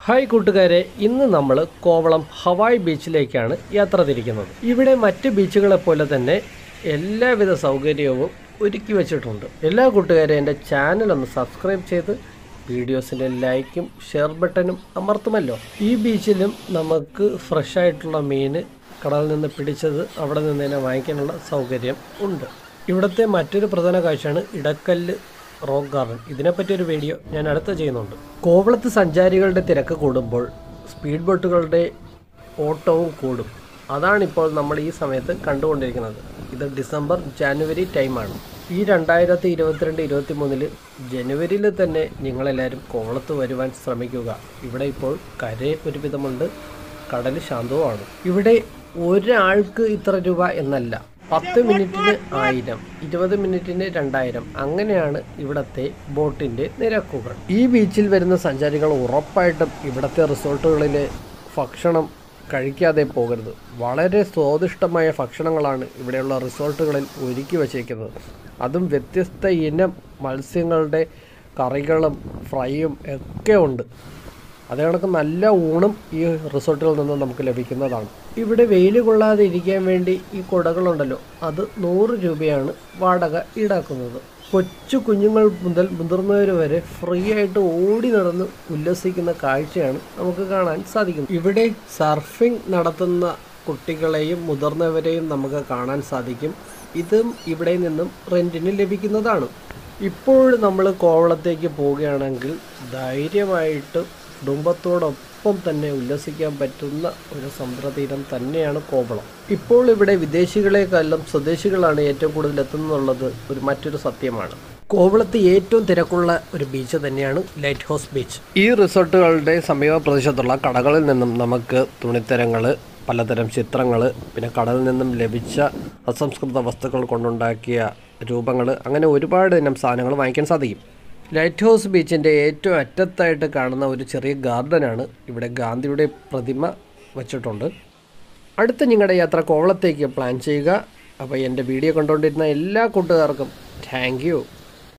hi കൂട്ടുകാരെ ഇന്ന് നമ്മൾ കോവളം ഹവായ് ബീച്ചിലേക്കാണ് യാത്ര തിരിക്കുന്നത് ഇവിടെ മറ്റ് ബീച്ചുകളെ പോലെ തന്നെ എല്ലാവിധ സൗകര്യവും ഒരുക്കി വെച്ചിട്ടുണ്ട് എല്ലാ കൂട്ടുകാരും എൻ്റെ ചാനൽ ഒന്ന് സബ്സ്ക്രൈബ് ചെയ്ത് വീഡിയോസിൻ്റെ ലൈക്കും ഷെയർ ബട്ടണും അമർത്തുമല്ലോ ഈ ബീച്ചിലും നമുക്ക് ഫ്രഷ് ആയിട്ടുള്ള മീൻ കടലിൽ നിന്ന് പിടിച്ചത് അവിടെ നിന്ന് തന്നെ വാങ്ങിക്കാനുള്ള സൗകര്യം ഉണ്ട് ഇവിടുത്തെ മറ്റൊരു പ്രധാന കാഴ്ചയാണ് ഇടക്കല്ല് റോക്ക് ഗാർഡൻ ഇതിനെപ്പറ്റി ഒരു വീഡിയോ ഞാൻ അടുത്ത ചെയ്യുന്നുണ്ട് കോവളത്ത് സഞ്ചാരികളുടെ തിരക്ക് കൂടുമ്പോൾ സ്പീഡ് ബോട്ടുകളുടെ ഓട്ടവും കൂടും അതാണിപ്പോൾ നമ്മൾ ഈ സമയത്ത് കണ്ടുകൊണ്ടിരിക്കുന്നത് ഇത് ഡിസംബർ ജാനുവരി ടൈമാണ് ഈ രണ്ടായിരത്തി ഇരുപത്തിരണ്ട് ഇരുപത്തി മൂന്നില് ജനുവരിയിൽ തന്നെ നിങ്ങളെല്ലാവരും കോവളത്ത് വരുവാൻ ശ്രമിക്കുക ഇവിടെ ഇപ്പോൾ കര ഒരുവിധമുണ്ട് കടൽ ശാന്തവുമാണ് ഇവിടെ ഒരാൾക്ക് ഇത്ര രൂപ എന്നല്ല പത്ത് മിനിറ്റിന് ആയിരം ഇരുപത് മിനിറ്റിന് രണ്ടായിരം അങ്ങനെയാണ് ഇവിടത്തെ ബോട്ടിന്റെ നിരക്കുകൾ ഈ ബീച്ചിൽ വരുന്ന സഞ്ചാരികൾ ഉറപ്പായിട്ടും ഇവിടത്തെ റിസോർട്ടുകളിലെ ഭക്ഷണം കഴിക്കാതെ പോകരുത് വളരെ സ്വാദിഷ്ടമായ ഭക്ഷണങ്ങളാണ് ഇവിടെയുള്ള റിസോർട്ടുകളിൽ ഒരുക്കി വച്ചേക്കുന്നത് അതും വ്യത്യസ്ത ഇനം മത്സ്യങ്ങളുടെ കറികളും ഫ്രൈയും ഒക്കെ ഉണ്ട് അതേ കണക്ക് നല്ല ഊണും ഈ റിസോർട്ടിൽ നിന്ന് നമുക്ക് ലഭിക്കുന്നതാണ് ഇവിടെ വെയിൽ കൊള്ളാതെ ഇരിക്കാൻ വേണ്ടി ഈ കുടകളുണ്ടല്ലോ അത് നൂറ് രൂപയാണ് വാടക ഈടാക്കുന്നത് കൊച്ചു കുഞ്ഞുങ്ങൾ മുതൽ മുതിർന്നവർ വരെ ഫ്രീ ആയിട്ട് ഓടി നടന്ന് ഉല്ലസിക്കുന്ന കാഴ്ചയാണ് നമുക്ക് കാണാൻ സാധിക്കുന്നത് ഇവിടെ സർഫിംഗ് നടത്തുന്ന കുട്ടികളെയും മുതിർന്നവരെയും നമുക്ക് കാണാൻ സാധിക്കും ഇതും ഇവിടെ നിന്നും റെൻറ്റിന് ലഭിക്കുന്നതാണ് ഇപ്പോൾ നമ്മൾ കോവളത്തേക്ക് പോവുകയാണെങ്കിൽ ധൈര്യമായിട്ട് കുടുംബത്തോടൊപ്പം തന്നെ ഉല്ലസിക്കാൻ പറ്റുന്ന ഒരു സമുദ്രതീരം തന്നെയാണ് കോവളം ഇപ്പോൾ ഇവിടെ വിദേശികളെക്കാളും സ്വദേശികളാണ് ഏറ്റവും കൂടുതൽ എത്തുന്നുള്ളത് ഒരു മറ്റൊരു സത്യമാണ് കോവളത്ത് ഏറ്റവും തിരക്കുള്ള ഒരു ബീച്ച് തന്നെയാണ് ലൈറ്റ് ഹൗസ് ബീച്ച് ഈ റിസോർട്ടുകളുടെ സമീപ പ്രദേശത്തുള്ള കടകളിൽ നിന്നും നമുക്ക് തുണിത്തരങ്ങൾ പലതരം ചിത്രങ്ങൾ പിന്നെ കടലിൽ നിന്നും ലഭിച്ച അസംസ്കൃത വസ്തുക്കൾ കൊണ്ടുണ്ടാക്കിയ രൂപങ്ങൾ അങ്ങനെ ഒരുപാട് ഇനം സാധനങ്ങൾ വാങ്ങിക്കാൻ സാധിക്കും ലൈറ്റ് ഹൗസ് ബീച്ചിൻ്റെ ഏറ്റവും അറ്റത്തായിട്ട് കാണുന്ന ഒരു ചെറിയ ഗാർഡനാണ് ഇവിടെ ഗാന്ധിയുടെ പ്രതിമ വച്ചിട്ടുണ്ട് അടുത്ത നിങ്ങളുടെ യാത്ര കോവളത്തേക്ക് പ്ലാൻ ചെയ്യുക അപ്പോൾ എൻ്റെ വീഡിയോ കണ്ടുകൊണ്ടിരുന്ന എല്ലാ കൂട്ടുകാർക്കും താങ്ക് യു